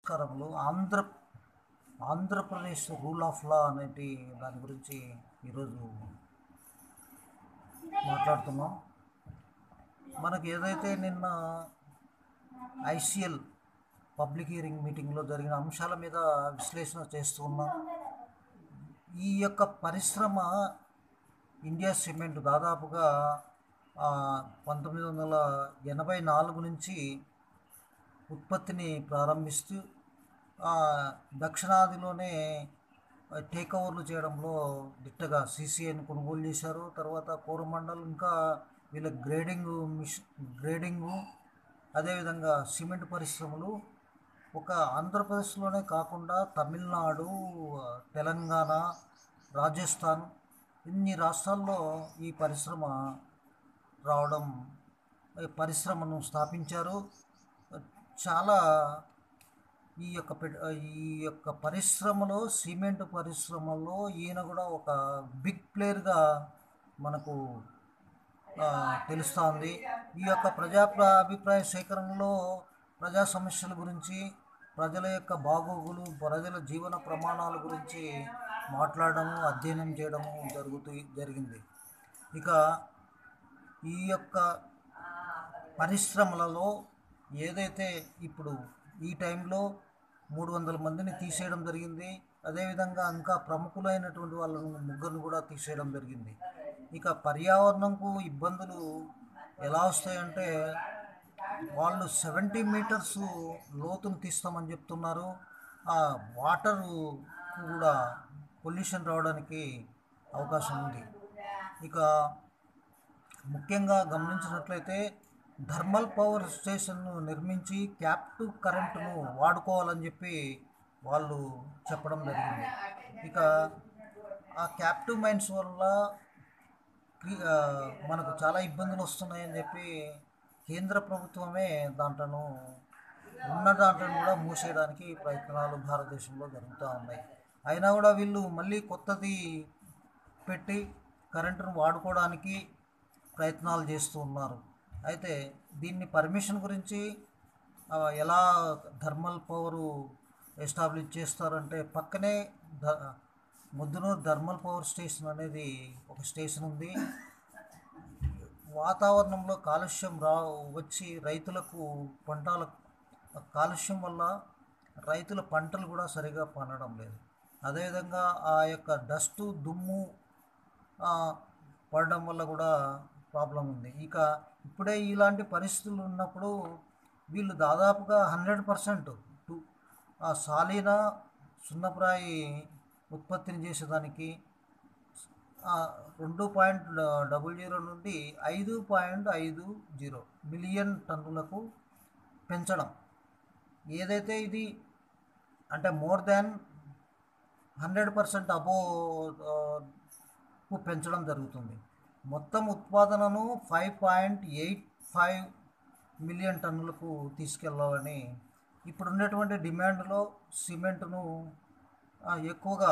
నమస్కారములు Andhra Andhra Pradesh rule of law అనేటి దాని గురించి ఈరోజు మాట్లాడుతున్నాం మనకు ఏదైతే నిన్న ఐసీఎల్ పబ్లిక్ హియరింగ్ మీటింగ్లో జరిగిన అంశాల మీద విశ్లేషణ చేస్తూ ఉన్నాం ఈ యొక్క పరిశ్రమ ఇండియా సిమెంట్ దాదాపుగా ఆ, పంతొమ్మిది వందల ఎనభై నాలుగు నుంచి ఉత్పత్తిని ప్రారంభిస్తూ ఆ, దక్షిణాదిలోనే టేక్ ఓవర్లు చేయడంలో దిట్టగా సీసీఐని కొనుగోలు చేశారు తర్వాత కోరమండల్ ఇంకా వీళ్ళ గ్రేడింగ్ మిషన్ గ్రేడింగు అదేవిధంగా సిమెంట్ పరిశ్రమలు ఒక ఆంధ్రప్రదేశ్లోనే కాకుండా తమిళనాడు తెలంగాణ రాజస్థాన్ ఇన్ని రాష్ట్రాల్లో ఈ పరిశ్రమ రావడం ఈ పరిశ్రమను స్థాపించారు చాలా ఈ యొక్క పెట్- ఈ యొక్క పరిశ్రమలో సిమెంట్ పరిశ్రమలో ఈయన కూడా ఒక బిగ్ ప్లేయర్గా మనకు ఆ, తెలుస్తూ ఉంది ఈ యొక్క ప్రజా ప్ర- అభిప్రాయ సేకరణలో ప్రజా సమస్యల గురించి ప్రజల యొక్క బాగోగులు ప్రజల జీవన ప్రమాణాల గురించి మాట్లాడడము అధ్యయనం చేయడము జరుగుతూ జరిగింది ఇక ఈ యొక్క పరిశ్రమలలో ఏదైతే ఇప్పుడు ఈ టైంలో మూడు వందల మందిని తీసేయడం జరిగింది అదేవిధంగా ఇంకా ప్రముఖులైనటువంటి వాళ్ళను ముగ్గురిని కూడా తీసేయడం జరిగింది ఇక పర్యావరణంకు ఇబ్బందులు ఎలా వస్తాయంటే వాళ్ళు సెవెంటీ మీటర్స్ లోతును తీస్తామని చెప్తున్నారు ఆ వాటర్ కూడా పొల్యూషన్ రావడానికి అవకాశం ఉంది ఇక ముఖ్యంగా గమనించినట్లయితే థర్మల్ పవర్ స్టేషన్ను నిర్మించి క్యాప్టివ్ కరెంటును వాడుకోవాలని చెప్పి వాళ్ళు చెప్పడం జరిగింది ఇక ఆ క్యాప్టివ్ మైన్స్ వల్ల క్రి- ఆ, మనకు చాలా ఇబ్బందులు వస్తున్నాయని చెప్పి కేంద్ర ప్రభుత్వమే దాంట్లను ఉన్న దాంట్లను కూడా మూసేయడానికి ప్రయత్నాలు భారతదేశంలో జరుగుతూ ఉన్నాయి అయినా కూడా వీళ్ళు మళ్ళీ కొత్తది పెట్టి కరెంటును వాడుకోవడానికి ప్రయత్నాలు చేస్తూ ఉన్నారు అయితే దీన్ని పర్మిషన్ గురించి ఆ, ఎలా థర్మల్ పవరు ఎస్టాబ్లిష్ చేస్తారంటే పక్కనే the Muddanur thermal power station అనేది ఒక స్టేషన్ ఉంది వాతావరణంలో కాలుష్యం రా వచ్చి రైతులకు పంటల కాలుష్యం వల్ల రైతుల పంటలు కూడా సరిగా పండడం లేదు అదేవిధంగా ఆ యొక్క డస్టు దుమ్ము ఆ, పడడం వల్ల కూడా ప్రాబ్లం ఉంది ఇక ఇప్పుడే ఇలాంటి పరిస్థితులు ఉన్నప్పుడు వీళ్ళు దాదాపుగా హండ్రెడ్ పర్సెంట్ టు ఆ సాలీన సున్నప్రాయి ఉత్పత్తిని చేసేదానికి ఆ, రెండు పాయింట్ డబుల్ జీరో నుండి ఐదు పాయింట్ ఐదు జీరో మిలియన్ టన్నులకు పెంచడం ఏదైతే ఇది అంటే మోర్ దాన్ హండ్రెడ్ పర్సెంట్ అబో పెంచడం జరుగుతుంది మొత్తం ఉత్పాదనను five point eight five million టన్నులకు తీసుకెళ్ళాలని ఇప్పుడు ఉన్నటువంటి డిమాండ్లో సిమెంట్ను ఆ, ఎక్కువగా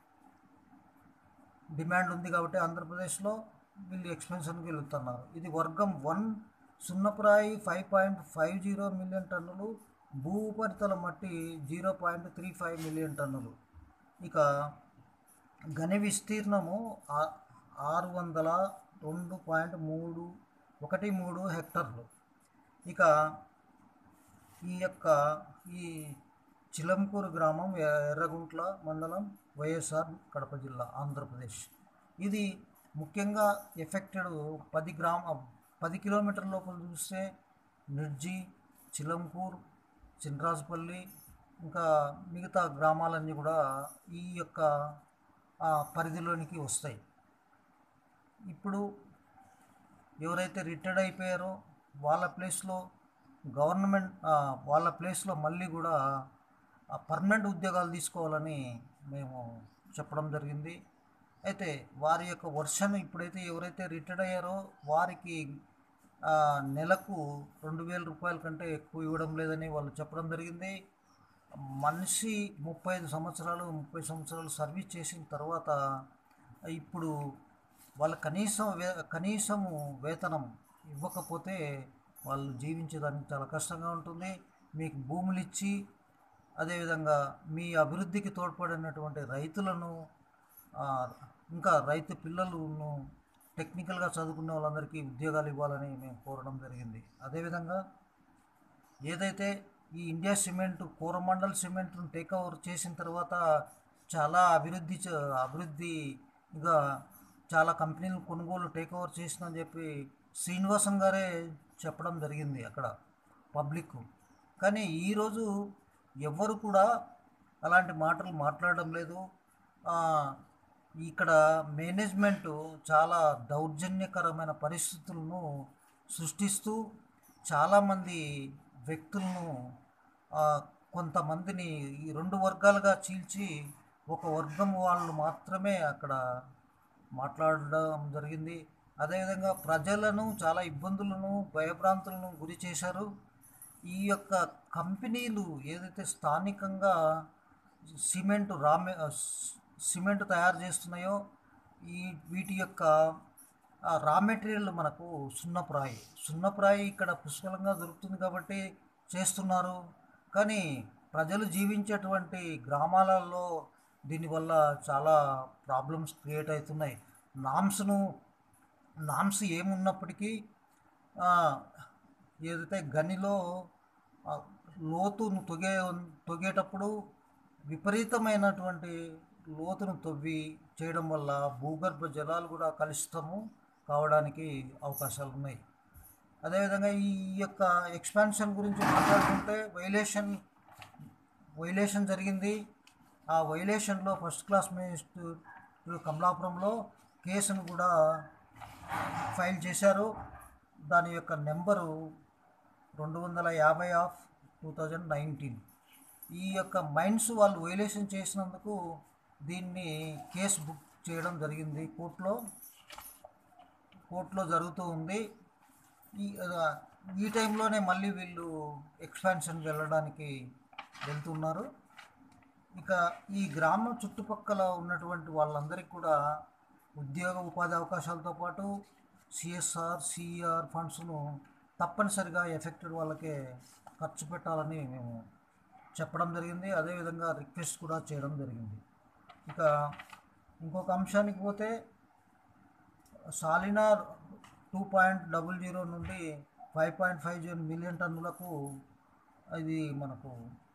డిమాండ్ ఉంది కాబట్టి ఆంధ్రప్రదేశ్లో వీళ్ళు ఎక్స్పెన్షన్కి వెళుతున్నారు ఇది వర్గం వన్ సున్నప్రాయి five point five zero million టన్నులు భూ ఉపరితల మట్టి zero point three five million టన్నులు ఇక ఘన విస్తీర్ణము ఆ- ఆరు వందల రెండు పాయింట్ మూడు ఒకటి మూడు హెక్టర్లు ఇక ఈ యొక్క ఈ చిలంకూరు గ్రామం ఎ- ఎర్రగుంట్ల మండలం వైఎస్ఆర్ కడప జిల్లా ఆంధ్రప్రదేశ్ ఇది ముఖ్యంగా ఎఫెక్టెడ్ పది గ్రామ పది కిలోమీటర్ల లోపల చూస్తే నిర్జి చిలంకూర్ చిన్రాజుపల్లి ఇంకా మిగతా గ్రామాలన్నీ కూడా ఈ యొక్క ఆ, పరిధిలోనికి వస్తాయి ఇప్పుడు ఎవరైతే రిటైర్డ్ అయిపోయారో వాళ్ళ ప్లేస్లో గవర్నమెంట్ ఆ, వాళ్ళ ప్లేస్లో మళ్ళీ కూడా పర్మనెంట్ ఉద్యోగాలు తీసుకోవాలని మేము చెప్పడం జరిగింది అయితే వారి యొక్క వర్షన్ ఇప్పుడైతే ఎవరైతే రిటైర్డ్ అయ్యారో వారికి ఆ, నెలకు రెండు వేల రూపాయల కంటే ఎక్కువ ఇవ్వడం లేదని వాళ్ళు చెప్పడం జరిగింది మనిషి ముప్పై ఐదు సంవత్సరాలు ముప్పై సంవత్సరాలు సర్వీస్ చేసిన తర్వాత ఇప్పుడు వాళ్ళ కనీసం వే కనీసము వేతనం ఇవ్వకపోతే వాళ్ళు జీవించేదానికి చాలా కష్టంగా ఉంటుంది మీకు భూములు ఇచ్చి అదేవిధంగా మీ అభివృద్ధికి తోడ్పడినటువంటి రైతులను ఆ, ఇంకా రైతు పిల్లలను టెక్నికల్గా చదువుకునే వాళ్ళందరికీ ఉద్యోగాలు ఇవ్వాలని మేము కోరడం జరిగింది అదేవిధంగా ఏదైతే ఈ ఇండియా సిమెంట్ కోరమండల్ సిమెంట్ను టేక్ ఓవర్ చేసిన తర్వాత చాలా అభివృద్ధి చ- అభివృద్ధిగా చాలా కంపెనీలు కొనుగోలు టేక్ ఓవర్ చేసిందని చెప్పి శ్రీనివాసన్ గారే చెప్పడం జరిగింది అక్కడ పబ్లిక్ కానీ ఈరోజు ఎవ్వరు కూడా అలాంటి మాటలు మాట్లాడడం లేదు ఆ, ఇక్కడ మేనేజ్మెంట్ చాలా దౌర్జన్యకరమైన పరిస్థితులను సృష్టిస్తూ చాలామంది వ్యక్తులను ఆ, కొంతమందిని ఈ రెండు వర్గాలుగా చీల్చి ఒక వర్గం వాళ్ళు మాత్రమే అక్కడ మాట్లాడడం జరిగింది అదేవిధంగా ప్రజలను చాలా ఇబ్బందులను భయభ్రాంతులను గురి చేశారు ఈ యొక్క కంపెనీలు ఏదైతే స్థానికంగా సిమెంట్ రా మె- సిమెంట్ తయారు చేస్తున్నాయో ఈ వీటి యొక్క ఆ రా మెటీరియల్ మనకు సున్నప్రాయి సున్నప్రాయి ఇక్కడ పుష్కలంగా దొరుకుతుంది కాబట్టి చేస్తున్నారు కానీ ప్రజలు జీవించేటువంటి గ్రామాలలో దీనివల్ల చాలా ప్రాబ్లమ్స్ క్రియేట్ అవుతున్నాయి నామ్స్ను నామ్స్ ఏమున్నప్పటికీ ఆ, ఏదైతే గనిలో ఆ, లోతును తొగే తొగేటప్పుడు విపరీతమైనటువంటి లోతును తవ్వి చేయడం వల్ల భూగర్భ జలాలు కూడా కలుషితము కావడానికి అవకాశాలు ఉన్నాయి అదేవిధంగా ఈ యొక్క ఎక్స్పాన్షన్ గురించి మాట్లాడుకుంటే వైలేషన్ వైలేషన్ జరిగింది ఆ వైలేషన్లో ఫస్ట్ క్లాస్ మేజిస్ట్రేట్ కమలాపురంలో కేసును కూడా ఫైల్ చేశారు దాని యొక్క నెంబరు రెండు వందల యాభై ఆఫ్ టూ థౌజండ్ నైన్టీన్ ఈ యొక్క మైన్స్ వాళ్ళు వైలేషన్ చేసినందుకు దీన్ని కేసు బుక్ చేయడం జరిగింది కోర్టులో కోర్టులో జరుగుతూ ఉంది ఈ ఆ, ఈ టైంలోనే మళ్ళీ వీళ్ళు ఎక్స్పాన్షన్ వెళ్ళడానికి వెళ్తున్నారు ఇక ఈ గ్రామం చుట్టుపక్కల ఉన్నటువంటి వాళ్ళందరికీ కూడా ఉద్యోగ ఉపాధి అవకాశాలతో పాటు సిఎస్ఆర్ సిఈఆర్ ఫండ్స్ను తప్పనిసరిగా ఎఫెక్టెడ్ వాళ్ళకే ఖర్చు పెట్టాలని మేము చెప్పడం జరిగింది అదేవిధంగా రిక్వెస్ట్ కూడా చేయడం జరిగింది ఇక ఇంకొక అంశానికి పోతే సాలినార్ టూ పాయింట్ డబుల్ జీరో నుండి five point five zero million టన్నులకు ఇది మనకు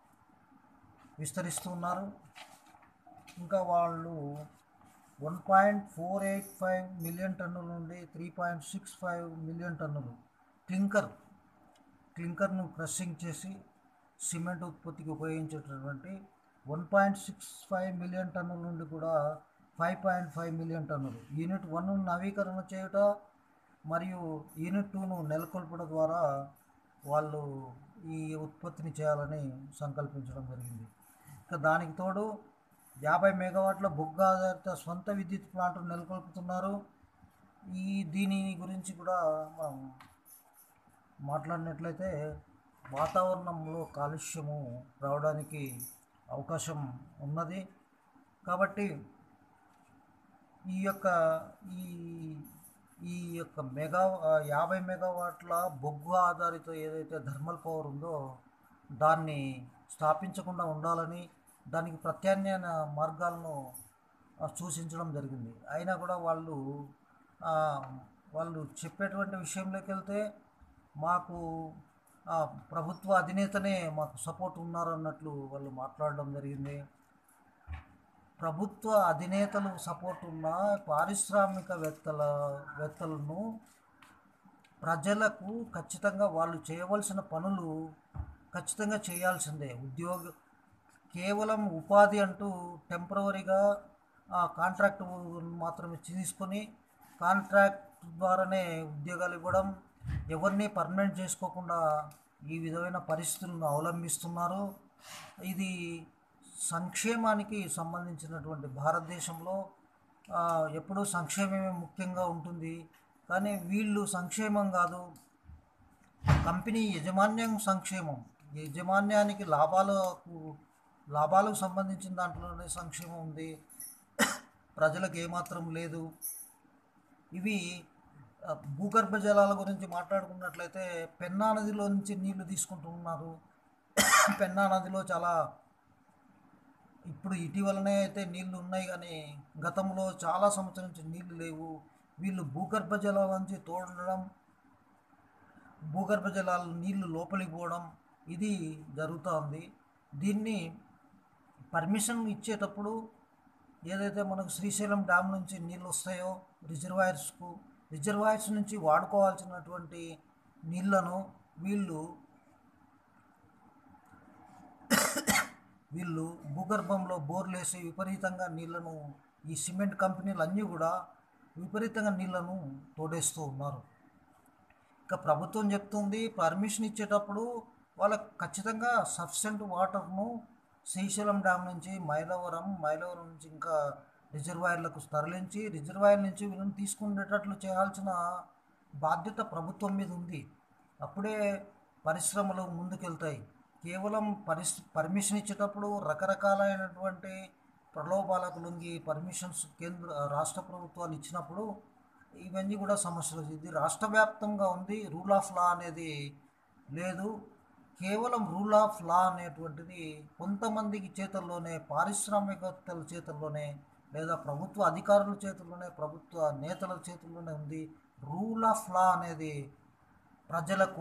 విస్తరిస్తున్నారు ఇంకా వాళ్ళు one point four eight five million టన్నుల నుండి three point six five million టన్నులు క్లింకర్ క్లింకర్ను క్రషింగ్ చేసి సిమెంట్ ఉత్పత్తికి ఉపయోగించేటటువంటి one point six five million టన్నుల నుండి కూడా ఫైవ్ పాయింట్ ఫైవ్ మిలియన్ టన్నులు యూనిట్ వన్ నవీకరణ చేయుట మరియు యూనిట్ టూను నెలకొల్పడం ద్వారా వాళ్ళు ఈ ఉత్పత్తిని చేయాలని సంకల్పించడం జరిగింది ఇక దానికి తోడు యాభై మెగావాట్ల బొగ్గు ఆధారిత స్వంత విద్యుత్ ప్లాంట్ నెలకొల్పుతున్నారు ఈ దీని గురించి కూడా మనం మాట్లాడినట్లయితే వాతావరణంలో కాలుష్యము రావడానికి అవకాశం ఉన్నది కాబట్టి ఈ యొక్క ఈ ఈ యొక్క మెగా ఆ, యాభై మెగావాట్ల బొగ్గు ఆధారిత ఏదైతే థర్మల్ పవర్ ఉందో దాన్ని స్థాపించకుండా ఉండాలని దానికి ప్రత్యామ్నాయ మార్గాలను ఆ, సూచించడం జరిగింది అయినా కూడా వాళ్ళు ఆ, వాళ్ళు చెప్పేటువంటి విషయంలోకి వెళ్తే మాకు ఆ, ప్రభుత్వ అధినేతనే మాకు సపోర్ట్ ఉన్నారు అన్నట్లు వాళ్ళు మాట్లాడడం జరిగింది ప్రభుత్వ అధినేతలు సపోర్ట్ ఉన్న పారిశ్రామికవేత్తల వేత్తలను ప్రజలకు ఖచ్చితంగా వాళ్ళు చేయవలసిన పనులు ఖచ్చితంగా చేయాల్సిందే ఉద్యోగ కేవలం ఉపాధి అంటూ టెంపరవరీగా ఆ కాంట్రాక్ట్ మాత్రమే తీసుకొని కాంట్రాక్ట్ ద్వారానే ఉద్యోగాలు ఇవ్వడం ఎవరిని పర్మనెంట్ చేసుకోకుండా ఈ విధమైన పరిస్థితులను అవలంబిస్తున్నారు ఇది సంక్షేమానికి సంబంధించినటువంటి భారతదేశంలో ఆ, ఎప్పుడూ సంక్షేమమే ముఖ్యంగా ఉంటుంది కానీ వీళ్ళు సంక్షేమం కాదు కంపెనీ యజమాన్యం సంక్షేమం యజమాన్యానికి లాభాలకు లాభాలకు సంబంధించిన దాంట్లోనే సంక్షేమం ఉంది ప్రజలకు ఏమాత్రం లేదు ఇవి ఆ, భూగర్భ జలాల గురించి మాట్లాడుకున్నట్లయితే పెన్నా నదిలో నుంచి నీళ్లు తీసుకుంటున్నారు పెన్నా నదిలో చాలా ఇప్పుడు ఇటీవలనే అయితే నీళ్లు ఉన్నాయి కానీ గతంలో చాలా సంవత్సరం నుంచి నీళ్లు లేవు వీళ్ళు భూగర్భ జలాల నుంచి తోడడం భూగర్భ జలాలు నీళ్లు లోపలికి పోవడం ఇది జరుగుతూ ఉంది దీన్ని పర్మిషన్ ఇచ్చేటప్పుడు ఏదైతే మనకు శ్రీశైలం డ్యామ్ నుంచి నీళ్ళు వస్తాయో రిజర్వాయర్స్కు రిజర్వాయర్స్ నుంచి వాడుకోవాల్సినటువంటి నీళ్లను వీళ్ళు వీళ్ళు భూగర్భంలో బోర్లు వేసి విపరీతంగా నీళ్లను ఈ సిమెంట్ కంపెనీలు అన్నీ కూడా విపరీతంగా నీళ్లను తోడేస్తూ ఉన్నారు ఇక ప్రభుత్వం చెప్తుంది పర్మిషన్ ఇచ్చేటప్పుడు వాళ్ళకి ఖచ్చితంగా సఫిషియెంట్ వాటర్ను శ్రీశైలం డ్యామ్ నుంచి మైలవరం మైలవరం నుంచి ఇంకా రిజర్వాయర్లకు తరలించి రిజర్వాయర్ నుంచి వీళ్ళని తీసుకునేటట్లు చేయాల్సిన బాధ్యత ప్రభుత్వం మీద ఉంది అప్పుడే పరిశ్రమలు ముందుకెళ్తాయి కేవలం పరిస్ పర్మిషన్ ఇచ్చేటప్పుడు రకరకాలైనటువంటి ప్రలోభాలకు లొంగి పర్మిషన్స్ కేంద్ర రాష్ట్ర ప్రభుత్వాలు ఇచ్చినప్పుడు ఇవన్నీ కూడా సమస్యలు ఇది రాష్ట్ర వ్యాప్తంగా ఉంది రూల్ ఆఫ్ లా అనేది లేదు కేవలం రూల్ ఆఫ్ లా అనేటువంటిది కొంతమందికి చేతుల్లోనే పారిశ్రామికవేత్తల చేతుల్లోనే లేదా ప్రభుత్వ అధికారుల చేతుల్లోనే ప్రభుత్వ నేతల చేతుల్లోనే ఉంది రూల్ ఆఫ్ లా అనేది ప్రజలకు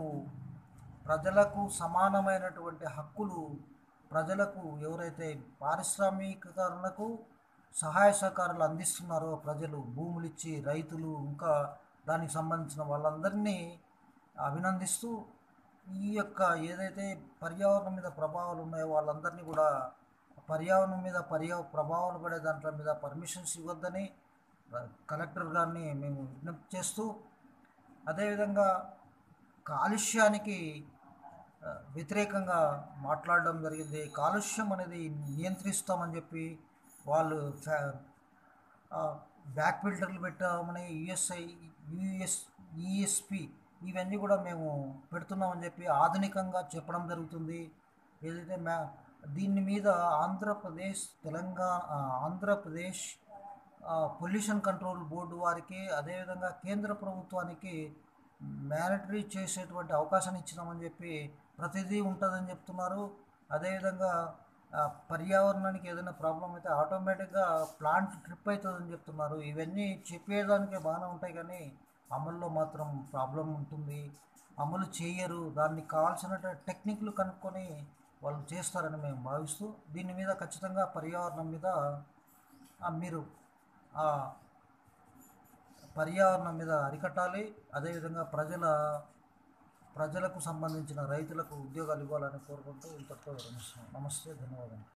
ప్రజలకు సమానమైనటువంటి హక్కులు ప్రజలకు ఎవరైతే పారిశ్రామికీకరణకు సహాయ సహకారాలు అందిస్తున్నారో ప్రజలు భూములు ఇచ్చి రైతులు ఇంకా దానికి సంబంధించిన వాళ్ళందరినీ అభినందిస్తూ ఈ యొక్క ఏదైతే పర్యావరణం మీద ప్రభావాలు ఉన్నాయో వాళ్ళందరినీ కూడా పర్యావరణం మీద పర్యావ ప్రభావాలు పడే దాంట్లో మీద పర్మిషన్స్ ఇవ్వద్దని కలెక్టర్ గారిని మేము విజ్ఞప్తి చేస్తూ అదేవిధంగా కాలుష్యానికి ఆ, వ్యతిరేకంగా మాట్లాడడం జరిగింది కాలుష్యం అనేది నియంత్రిస్తామని చెప్పి వాళ్ళు ఫ్యా- ఆ, బ్యాక్ ఫిల్టర్లు పెట్టామని యుఎస్ఐ యుఎస్ ఈఎస్పి ఇవన్నీ కూడా మేము పెడుతున్నామని చెప్పి ఆధునికంగా చెప్పడం జరుగుతుంది ఏదైతే మ్యా దీని మీద ఆంధ్రప్రదేశ్ తెలంగాణ ఆ, ఆంధ్రప్రదేశ్ పొల్యూషన్ కంట్రోల్ బోర్డు వారికి అదేవిధంగా కేంద్ర ప్రభుత్వానికి మ్యానిటరీ చేసేటువంటి అవకాశాన్ని ఇచ్చినామని చెప్పి ప్రతిదీ ఉంటుందని చెప్తున్నారు అదేవిధంగా ఆ, పర్యావరణానికి ఏదైనా ప్రాబ్లం అయితే ఆటోమేటిక్గా ప్లాంట్ ట్రిప్ అవుతుందని చెప్తున్నారు ఇవన్నీ చెప్పేదానికి బాగానే ఉంటాయి కానీ అమల్లో మాత్రం ప్రాబ్లం ఉంటుంది అమలు చేయరు దానికి కావాల్సిన టెక్నిక్లు కనుక్కొని వాళ్ళు చేస్తారని మేము భావిస్తూ దీని మీద ఖచ్చితంగా పర్యావరణం మీద ఆ, మీరు ఆ పర్యావరణం మీద అరికట్టాలి అదేవిధంగా ప్రజల ప్రజలకు సంబంధించిన రైతులకు ఉద్యోగాలు ఇవ్వాలని కోరుకుంటూ ఇంతటితో విరమిస్తున్నాం నమస్తే ధన్యవాదాలు